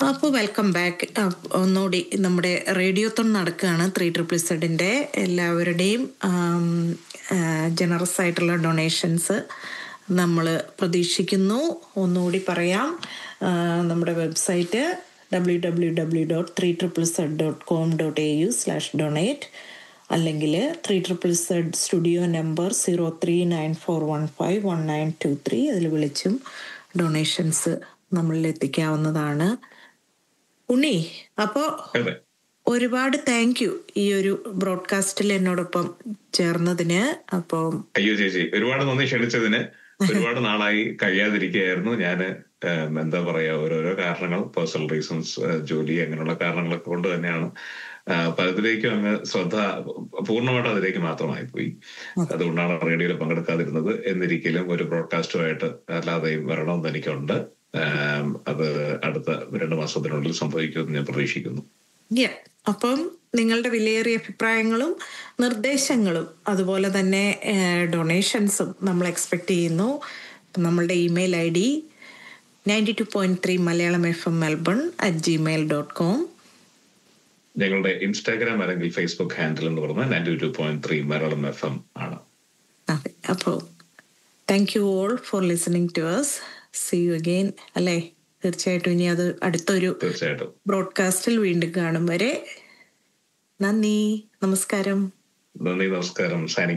അപ്പോൾ welcome back ഒന്നുകൂടി നമ്മുടെ റേഡിയോത്തോൺ നടക്കുകയാണ് ത്രീ ട്രിപ്പിൾ സെഡിൻ്റെ എല്ലാവരുടെയും ജനറസ് ആയിട്ടുള്ള ഡൊണേഷൻസ് നമ്മൾ പ്രതീക്ഷിക്കുന്നു ഒന്നുകൂടി പറയാം ആ, നമ്മുടെ website W W W dot three triple Z dot com dot A U slash donate അല്ലെങ്കിൽ three triple Z studio number zero three nine four one five one nine two three അതിൽ വിളിച്ചും donations നമ്മളിൽ എത്തിക്കാവുന്നതാണ് ഉണ്ണി അപ്പോൾ അതെ ഒരുപാട് thank you ഈ ഒരു ബ്രോഡ്കാസ്റ്റിൽ എന്നോടൊപ്പം ചേർന്നതിന് അപ്പോൾ അയ്യോ ചേച്ചി ഒരുപാട് നന്ദി ക്ഷണിച്ചതിന് ഒരുപാട് നാളായി കഴിയാതിരിക്കുകയായിരുന്നു ഞാന് ഏം, എന്താ പറയാ ഓരോരോ കാരണങ്ങൾ പേഴ്സണൽ റീസൺസ് ജോലി അങ്ങനെയുള്ള കാരണങ്ങളൊക്കെ കൊണ്ട് തന്നെയാണ് ആ, പലതിലേക്കും അങ്ങ് ശ്രദ്ധ പൂർണ്ണമായിട്ട് അതിലേക്ക് മാത്രമായി പോയി അതുകൊണ്ടാണ് റേഡിയോയിൽ പങ്കെടുക്കാതിരുന്നത് എന്നിരിക്കലും ഒരു ബ്രോഡ്കാസ്റ്റുമായിട്ട് അല്ലാതെയും വരണമെന്ന് എനിക്കുണ്ട് ആം, അത് അടുത്ത രണ്ട് മാസത്തിനുള്ളിൽ സംഭവിക്കുമെന്ന് ഞാൻ പ്രതീക്ഷിക്കുന്നു Yeah. അപ്പം നിങ്ങളുടെ വിലയേറിയ അഭിപ്രായങ്ങളും നിർദ്ദേശങ്ങളും അതുപോലെ തന്നെ ഡൊണേഷൻസും നമ്മൾ എക്സ്പെക്ട് ചെയ്യുന്നു നമ്മളുടെ email I D ninety two point three Malayalam F M Melbourne at Gmail dot com ഞങ്ങളുടെ ഇൻസ്റ്റാഗ്രാം അല്ലെങ്കിൽ ഫേസ്ബുക്ക് ഹാൻഡിൽ എന്ന് പറഞ്ഞാൽ ninety two point three Malayalam F M ആണ് അതെ അപ്പോൾ thank you all for listening to us see you again അല്ലേ തീർച്ചയായിട്ടും ഇനി അത് അടുത്തൊരു തീർച്ചയായിട്ടും ബ്രോഡ്കാസ്റ്റിൽ വീണ്ടും കാണും വരെ നന്ദി നമസ്കാരം നന്ദി നമസ്കാരം സൈനിങ്